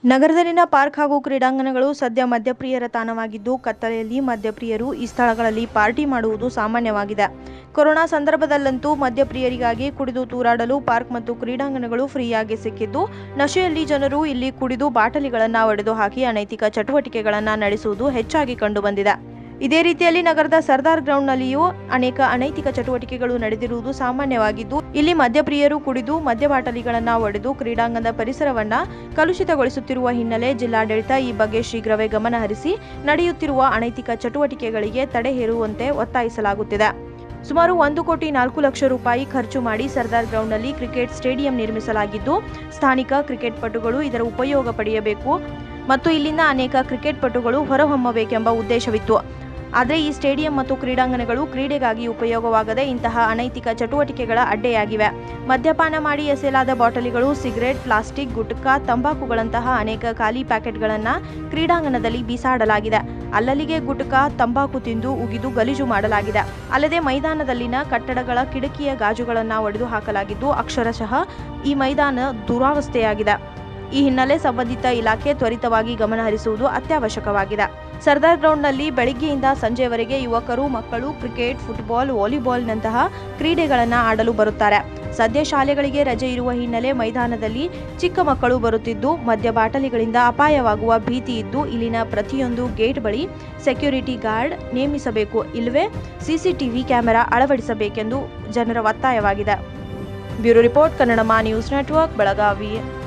ನಗರದಲ್ಲಿನ ಪಾರ್ಕ್ ಹಾಗೂ ಕ್ರೀಡಾಂಗಣಗಳು ಸದ್ಯ ಮದ್ಯಪ್ರಿಯರ ತಾಣವಾಗಿದ್ದು ಕತ್ತಲೆಯಲ್ಲಿ ಮದ್ಯಪ್ರಿಯರು ಈ ಸ್ಥಳಗಳಲ್ಲಿ ಪಾರ್ಟಿ ಮಾಡುವುದು ಸಾಮಾನ್ಯವಾಗಿದೆ ಕೊರೋನಾ ಸಂದರ್ಭದಲ್ಲಂತೂ ಮದ್ಯಪ್ರಿಯರಿಗಾಗಿ ಕುಡಿದು ತೂರಾಡಲು ಪಾರ್ಕ್ ಮತ್ತು ಕ್ರೀಡಾಂಗಣಗಳು ಫ್ರೀಯಾಗಿ ಸಿಕ್ಕಿದ್ದು ನಶೆಯಲ್ಲಿ ಜನರು ಇಲ್ಲಿ ಕುಡಿದು ಬಾಟಲಿಗಳನ್ನು ಒಡೆದು ಹಾಕಿ ಅನೈತಿಕ ಚಟುವಟಿಕೆಗಳನ್ನು ನಡೆಸುವುದು ಹೆಚ್ಚಾಗಿ ಕಂಡುಬಂದಿದೆ ಇದೇ ರೀತಿಯಲ್ಲಿ ನಗರದ ಸರ್ದಾರ್ ಗ್ರೌಂಡ್ನಲ್ಲಿಯೂ ಅನೇಕ ಅನೈತಿಕ ಚಟುವಟಿಕೆಗಳು ನಡೆದಿರುವುದು ಸಾಮಾನ್ಯವಾಗಿದ್ದು ಇಲ್ಲಿ ಮದ್ಯಪ್ರಿಯರು ಕುಡಿದು ಮದ್ಯ ಬಾಟಲಿಗಳನ್ನು ಒಡೆದು ಕ್ರೀಡಾಂಗಣದ ಪರಿಸರವನ್ನ ಕಲುಷಿತಗೊಳಿಸುತ್ತಿರುವ ಹಿನ್ನೆಲೆ ಜಿಲ್ಲಾಡಳಿತ ಈ ಬಗ್ಗೆ ಶೀಘ್ರವೇ ಗಮನ ಹರಿಸಿ ನಡೆಯುತ್ತಿರುವ ಅನೈತಿಕ ಚಟುವಟಿಕೆಗಳಿಗೆ ತಡೆ ಹೇರುವಂತೆ ಒತ್ತಾಯಿಸಲಾಗುತ್ತಿದೆ ಸುಮಾರು ಒಂದು ಕೋಟಿ ನಾಲ್ಕು ಲಕ್ಷ ರೂಪಾಯಿ ಖರ್ಚು ಮಾಡಿ ಸರ್ದಾರ್ ಗ್ರೌಂಡ್ನಲ್ಲಿ ಕ್ರಿಕೆಟ್ ಸ್ಟೇಡಿಯಂ ನಿರ್ಮಿಸಲಾಗಿದ್ದು ಸ್ಥಾನಿಕ ಕ್ರಿಕೆಟ್ ಪಟುಗಳು ಇದರ ಉಪಯೋಗ ಪಡೆಯಬೇಕು ಮತ್ತು ಇಲ್ಲಿಂದ ಅನೇಕ ಕ್ರಿಕೆಟ್ ಪಟುಗಳು ಹೊರಹೊಮ್ಮಬೇಕೆಂಬ ಉದ್ದೇಶವಿತ್ತು ಆದರೆ ಈ ಸ್ಟೇಡಿಯಂ ಮತ್ತು ಕ್ರೀಡಾಂಗಣಗಳು ಕ್ರೀಡೆಗಾಗಿ ಉಪಯೋಗವಾಗದೆ ಇಂತಹ ಅನೈತಿಕ ಚಟುವಟಿಕೆಗಳ ಅಡ್ಡೆಯಾಗಿವೆ ಮದ್ಯಪಾನ ಮಾಡಿ ಎಸೆಯಲಾದ ಬಾಟಲಿಗಳು ಸಿಗರೆಟ್ ಪ್ಲಾಸ್ಟಿಕ್ ಗುಟ್ಕಾ ತಂಬಾಕುಗಳಂತಹ ಅನೇಕ ಖಾಲಿ ಪ್ಯಾಕೆಟ್ಗಳನ್ನು ಕ್ರೀಡಾಂಗಣದಲ್ಲಿ ಬೀಸಾಡಲಾಗಿದೆ ಅಲ್ಲಲ್ಲಿಗೆ ಗುಟ್ಕಾ ತಂಬಾಕು ತಿಂದು ಉಗಿದು ಗಲೀಜು ಮಾಡಲಾಗಿದೆ ಅಲ್ಲದೆ ಮೈದಾನದಲ್ಲಿನ ಕಟ್ಟಡಗಳ ಕಿಟಕಿಯ ಗಾಜುಗಳನ್ನು ಒಡೆದು ಹಾಕಲಾಗಿದ್ದು ಅಕ್ಷರಶಃ ಈ ಮೈದಾನ ದುರಾವಸ್ಥೆಯಾಗಿದೆ ಈ ಹಿನ್ನೆಲೆ ಸಂಬಂಧಿತ ಇಲಾಖೆ ತ್ವರಿತವಾಗಿ ಗಮನ ಹರಿಸುವುದು ಅತ್ಯವಶ್ಯಕವಾಗಿದೆ ಸರ್ದಾರ್ ಗ್ರೌಂಡ್ನಲ್ಲಿ ಬೆಳಗ್ಗೆಯಿಂದ ಸಂಜೆವರೆಗೆ ಯುವಕರು ಮಕ್ಕಳು ಕ್ರಿಕೆಟ್ ಫುಟ್ಬಾಲ್ ವಾಲಿಬಾಲ್ನಂತಹ ಕ್ರೀಡೆಗಳನ್ನು ಆಡಲು ಬರುತ್ತಾರೆ ಸದ್ಯ ಶಾಲೆಗಳಿಗೆ ರಜೆ ಇರುವ ಹಿನ್ನೆಲೆ ಮೈದಾನದಲ್ಲಿ ಚಿಕ್ಕ ಮಕ್ಕಳು ಬರುತ್ತಿದ್ದು ಮದ್ಯ ಬಾಟಲಿಗಳಿಂದ ಅಪಾಯವಾಗುವ ಭೀತಿ ಇದ್ದು ಇಲ್ಲಿನ ಪ್ರತಿಯೊಂದು ಗೇಟ್ ಬಳಿ ಸೆಕ್ಯೂರಿಟಿ ಗಾರ್ಡ್ ನೇಮಿಸಬೇಕು ಇಲ್ಲವೇ ಸಿಸಿಟಿವಿ ಕ್ಯಾಮೆರಾ ಅಳವಡಿಸಬೇಕೆಂದು ಜನರ ಒತ್ತಾಯವಾಗಿದೆ ಬ್ಯೂರೋ ರಿಪೋರ್ಟ್ ಕನ್ನಡಮ ನ್ಯೂಸ್ ನೆಟ್ವರ್ಕ್ ಬೆಳಗಾವಿ